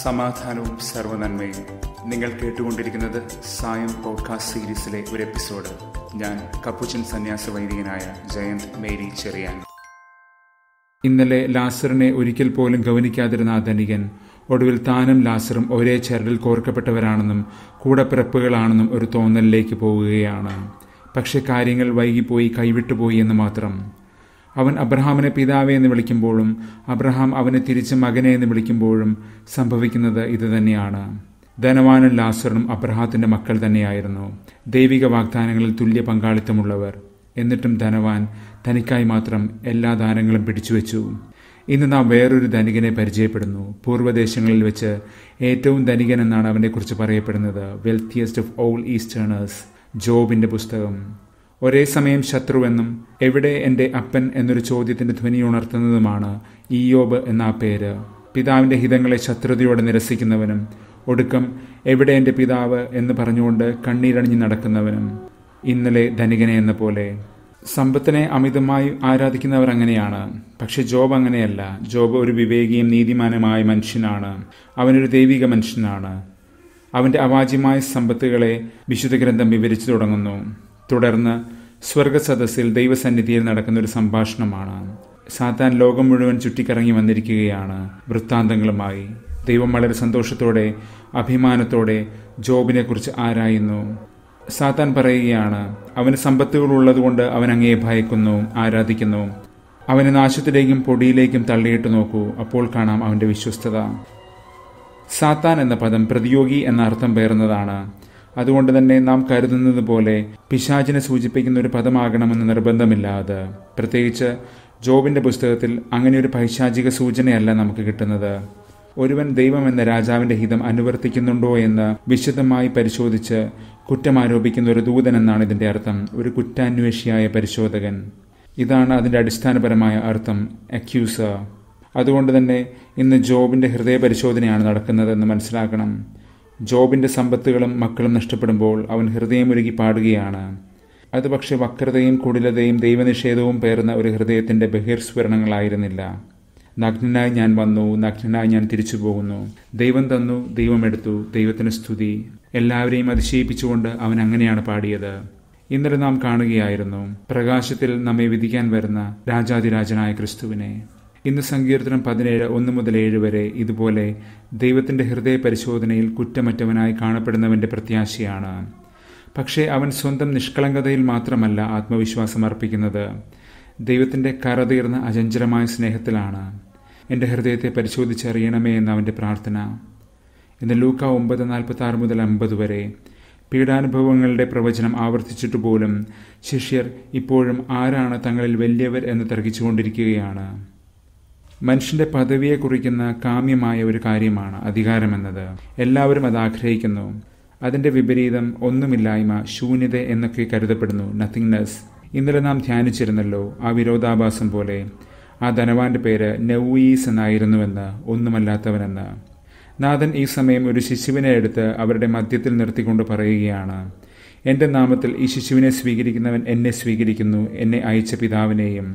സമാധാനവും സർവനന്മയും നിങ്ങൾ കേട്ടുകൊണ്ടിരിക്കുന്നത് സായം പോഡ്കാസ്റ്റ് സീരീസിലെ ഒരു എപ്പിസോഡ് ഞാൻ കപ്പുച്ചൻ സന്യാസ വൈദികനായ ജയന്ത് മേരി ചെറിയാൻ ഇന്നലെ ലാസറിനെ ഒരിക്കൽ പോലും ഗവനിക്കാതിരുന്ന ആ ധനികൻ ഒടുവിൽ താനും ലാസറും ഒരേ ചരടിൽ കോർക്കപ്പെട്ടവരാണെന്നും കൂടപ്പിറപ്പുകളാണെന്നും ഒരു തോന്നലിലേക്ക് പോവുകയാണ് പക്ഷെ കാര്യങ്ങൾ വൈകിപ്പോയി കൈവിട്ടുപോയി എന്ന് മാത്രം അവൻ അബ്രഹാമിനെ പിതാവെ എന്ന് വിളിക്കുമ്പോഴും അബ്രഹാം അവനെ തിരിച്ച് മകനെ എന്ന് വിളിക്കുമ്പോഴും സംഭവിക്കുന്നത് ഇതുതന്നെയാണ് ധനവാനും ലാസറിനും അബ്രഹാത്തിന്റെ മക്കൾ തന്നെയായിരുന്നു ദൈവിക വാഗ്ദാനങ്ങളിൽ തുല്യ പങ്കാളിത്തമുള്ളവർ എന്നിട്ടും ധനവാൻ തനിക്കായി മാത്രം എല്ലാ ദാനങ്ങളും പിടിച്ചുവെച്ചു ഇന്ന് നാം വേറൊരു ധനികനെ പരിചയപ്പെടുന്നു പൂർവ്വദേശങ്ങളിൽ വെച്ച് ഏറ്റവും ധനികൻ എന്നാണ് അവനെക്കുറിച്ച് പറയപ്പെടുന്നത് വെൽത്തിയസ്റ്റ് ഓഫ് ഓൾ ഈസ്റ്റേണേഴ്സ് ജോബിന്റെ പുസ്തകം ഒരേ സമയം ശത്രുവെന്നും എവിടെ എൻ്റെ അപ്പൻ എന്നൊരു ചോദ്യത്തിന്റെ ധ്വനി ഉണർത്തുന്നതുമാണ് ഈയോബ് എന്ന ആ പേര് പിതാവിന്റെ ഹിതങ്ങളെ ശത്രുതയോടെ നിരസിക്കുന്നവനും ഒടുക്കം എവിടെ എൻ്റെ പിതാവ് എന്ന് പറഞ്ഞുകൊണ്ട് കണ്ണീരണിഞ്ഞ് നടക്കുന്നവനും ഇന്നലെ ധനികനെ എന്ന പോലെ സമ്പത്തിനെ അമിതമായി ആരാധിക്കുന്നവർ അങ്ങനെയാണ് പക്ഷെ ജോബ് അങ്ങനെയല്ല ജോബ് ഒരു വിവേകിയും നീതിമാനുമായ മനുഷ്യനാണ് അവനൊരു ദൈവിക മനുഷ്യനാണ് അവന്റെ അവാജ്യമായ സമ്പത്തുകളെ വിശുദ്ധ ഗ്രന്ഥം വിവരിച്ചു തുടങ്ങുന്നു തുടർന്ന് സ്വർഗസദസ്സിൽ ദൈവസന്നിധിയിൽ നടക്കുന്ന ഒരു സംഭാഷണമാണ് സാത്താൻ ലോകം മുഴുവൻ ചുറ്റിക്കറങ്ങി വന്നിരിക്കുകയാണ് വൃത്താന്തങ്ങളുമായി ദൈവം വളരെ സന്തോഷത്തോടെ അഭിമാനത്തോടെ ജോബിനെ കുറിച്ച് ആരായുന്നു സാത്താൻ പറയുകയാണ് അവന് സമ്പത്തുകൾ ഉള്ളതുകൊണ്ട് അവൻ അങ്ങയെ ഭയക്കുന്നു ആരാധിക്കുന്നു അവനെ നാശത്തിലേക്കും പൊടിയിലേക്കും തള്ളിയിട്ട് നോക്കൂ അപ്പോൾ കാണാം അവന്റെ വിശ്വസ്തത സാത്താൻ എന്ന പദം പ്രതിയോഗി എന്ന അർത്ഥം പേർന്നതാണ് അതുകൊണ്ട് തന്നെ നാം കരുതുന്നത് പോലെ പിശാചിനെ സൂചിപ്പിക്കുന്ന ഒരു പദമാകണമെന്ന് നിർബന്ധമില്ല അത് പ്രത്യേകിച്ച് ജോബിന്റെ പുസ്തകത്തിൽ അങ്ങനെ ഒരു പൈശാചിക സൂചനയല്ല നമുക്ക് കിട്ടുന്നത് ഒരുവൻ ദൈവം എന്ന രാജാവിന്റെ ഹിതം അനുവർത്തിക്കുന്നുണ്ടോ എന്ന് വിശദമായി പരിശോധിച്ച് കുറ്റമാരോപിക്കുന്ന ഒരു ദൂതൻ എന്നാണ് ഇതിന്റെ അർത്ഥം ഒരു കുറ്റാന്വേഷിയായ പരിശോധകൻ ഇതാണ് അതിന്റെ അടിസ്ഥാനപരമായ അർത്ഥം അക്യൂസർ അതുകൊണ്ട് തന്നെ ഇന്ന് ജോബിന്റെ ഹൃദയ പരിശോധനയാണ് നടക്കുന്നതെന്ന് മനസ്സിലാക്കണം ജോബിന്റെ സമ്പത്തുകളും മക്കളും നഷ്ടപ്പെടുമ്പോൾ അവൻ ഹൃദയമൊരുക്കി പാടുകയാണ് അത് പക്ഷെ വക്രതയും കുടിലതയും ദൈവനിഷേധവും പേർന്ന ഒരു ഹൃദയത്തിന്റെ ബഹിർസ്ഫുരണങ്ങളായിരുന്നില്ല നഗ്നനായി ഞാൻ വന്നു നഗ്നനായി ഞാൻ തിരിച്ചു പോകുന്നു ദൈവം തന്നു ദൈവം എടുത്തു ദൈവത്തിന് സ്തുതി എല്ലാവരെയും അതിശയിപ്പിച്ചുകൊണ്ട് അവൻ അങ്ങനെയാണ് പാടിയത് ഇന്നലെ നാം കാണുകയായിരുന്നു പ്രകാശത്തിൽ നമ്മെ വിധിക്കാൻ വരുന്ന രാജാതിരാജനായ ക്രിസ്തുവിനെ ഇന്ന് സങ്കീർത്തനം പതിനേഴ് ഒന്ന് മുതൽ ഏഴ് വരെ ഇതുപോലെ ദൈവത്തിന്റെ ഹൃദയ പരിശോധനയിൽ കുറ്റമറ്റവനായി കാണപ്പെടുന്നവന്റെ പ്രത്യാശയാണ് പക്ഷേ അവൻ സ്വന്തം നിഷ്കളങ്കതയിൽ മാത്രമല്ല ആത്മവിശ്വാസം അർപ്പിക്കുന്നത് ദൈവത്തിന്റെ കറതീർന്ന അചഞ്ചലമായ സ്നേഹത്തിലാണ് എൻ്റെ ഹൃദയത്തെ പരിശോധിച്ചറിയണമേ എന്ന അവൻ്റെ പ്രാർത്ഥന ഇന്ന് ലൂക്ക ഒമ്പത് നാൽപ്പത്തി ആറ് മുതൽ അമ്പത് വരെ പീഡാനുഭവങ്ങളുടെ പ്രവചനം ആവർത്തിച്ചിട്ട് പോലും ശിഷ്യർ ഇപ്പോഴും ആരാണ് തങ്ങളിൽ വലിയവർ എന്ന് തർക്കിച്ചുകൊണ്ടിരിക്കുകയാണ് മനുഷ്യന്റെ പദവിയെ കുറിക്കുന്ന കാമ്യമായ ഒരു കാര്യമാണ് അധികാരമെന്നത് എല്ലാവരും അത് ആഗ്രഹിക്കുന്നു അതിന്റെ വിപരീതം ഒന്നുമില്ലായ്മ ശൂന്യത എന്നൊക്കെ കരുതപ്പെടുന്നു നത്തിങ്നെസ് ഇന്നലെ നാം ധ്യാനിച്ചിരുന്നല്ലോ ആ വിരോധാഭാസം പോലെ ആ ധനവാന്റെ പേര് നൗവീസ് എന്നായിരുന്നുവെന്ന് ഒന്നുമല്ലാത്തവനെന്ന് നാഥൻ ഈ സമയം ഒരു ശിശുവിനെ എടുത്ത് അവരുടെ മധ്യത്തിൽ നിർത്തിക്കൊണ്ട് പറയുകയാണ് എൻ്റെ നാമത്തിൽ ഈ ശിശുവിനെ സ്വീകരിക്കുന്നവൻ എന്നെ സ്വീകരിക്കുന്നു എന്നെ അയച്ച പിതാവിനെയും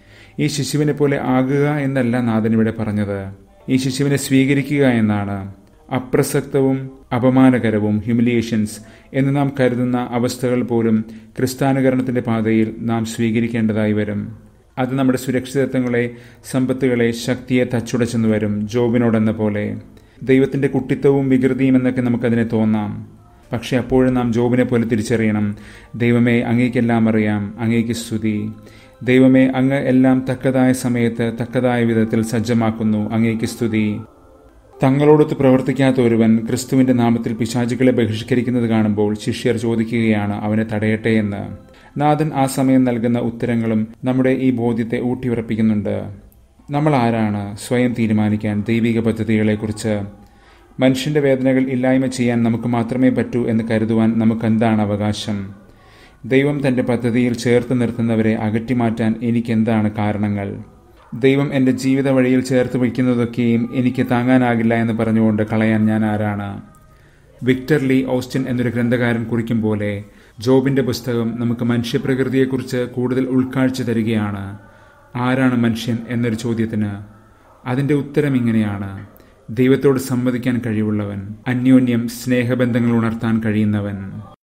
ഈ ശിശുവിനെ പോലെ ആകുക എന്നല്ല നാഥൻ ഇവിടെ പറഞ്ഞത് ഈ ശിശുവിനെ സ്വീകരിക്കുക എന്നാണ് അപ്രസക്തവും അപമാനകരവും ഹ്യൂമിലിയേഷൻസ് എന്ന് നാം കരുതുന്ന അവസ്ഥകൾ പോലും ക്രിസ്താനുകരണത്തിന്റെ പാതയിൽ നാം സ്വീകരിക്കേണ്ടതായി വരും അത് നമ്മുടെ സുരക്ഷിതത്വങ്ങളെ സമ്പത്തുകളെ ശക്തിയെ തച്ചുടച്ചെന്ന് വരും ജോബിനോടെന്ന പോലെ ദൈവത്തിന്റെ കുട്ടിത്വവും വികൃതിയും എന്നൊക്കെ നമുക്കതിനെ തോന്നാം പക്ഷെ അപ്പോഴും നാം ജോബിനെ പോലെ തിരിച്ചറിയണം ദൈവമേ അങ്ങേക്കെല്ലാം അറിയാം അങ്ങേക്ക് സ്തുതി ദൈവമേ അങ്ങ് എല്ലാം തക്കതായ സമയത്ത് തക്കതായ വിധത്തിൽ സജ്ജമാക്കുന്നു അങ്ങേക്ക് സ്തുതി തങ്ങളോടൊത്ത് പ്രവർത്തിക്കാത്ത ഒരുവൻ ക്രിസ്തുവിന്റെ നാമത്തിൽ പിശാചുകളെ ബഹിഷ്കരിക്കുന്നത് കാണുമ്പോൾ ശിഷ്യർ ചോദിക്കുകയാണ് അവനെ തടയട്ടെ എന്ന് നാഥൻ ആ സമയം നൽകുന്ന ഉത്തരങ്ങളും നമ്മുടെ ഈ ബോധ്യത്തെ ഊട്ടിയുറപ്പിക്കുന്നുണ്ട് നമ്മൾ ആരാണ് സ്വയം തീരുമാനിക്കാൻ ദൈവിക പദ്ധതികളെക്കുറിച്ച് മനുഷ്യന്റെ വേദനകൾ ഇല്ലായ്മ ചെയ്യാൻ നമുക്ക് മാത്രമേ പറ്റൂ എന്ന് കരുതുവാൻ നമുക്കെന്താണ് അവകാശം ദൈവം തന്റെ പദ്ധതിയിൽ ചേർത്ത് നിർത്തുന്നവരെ അകറ്റിമാറ്റാൻ എനിക്കെന്താണ് കാരണങ്ങൾ ദൈവം എൻ്റെ ജീവിത വഴിയിൽ ചേർത്ത് വയ്ക്കുന്നതൊക്കെയും എനിക്ക് താങ്ങാനാകില്ല എന്ന് പറഞ്ഞുകൊണ്ട് കളയാൻ ഞാൻ ആരാണ് വിക്ടർ ലീ ഓസ്റ്റിൻ എന്നൊരു ഗ്രന്ഥകാരൻ കുറിക്കും പോലെ ജോബിന്റെ പുസ്തകം നമുക്ക് മനുഷ്യപ്രകൃതിയെക്കുറിച്ച് കൂടുതൽ ഉൾക്കാഴ്ച തരികയാണ് ആരാണ് മനുഷ്യൻ എന്നൊരു ചോദ്യത്തിന് അതിൻ്റെ ഉത്തരം ഇങ്ങനെയാണ് ദൈവത്തോട് സംവദിക്കാൻ കഴിവുള്ളവൻ അന്യോന്യം സ്നേഹബന്ധങ്ങൾ ഉണർത്താൻ കഴിയുന്നവൻ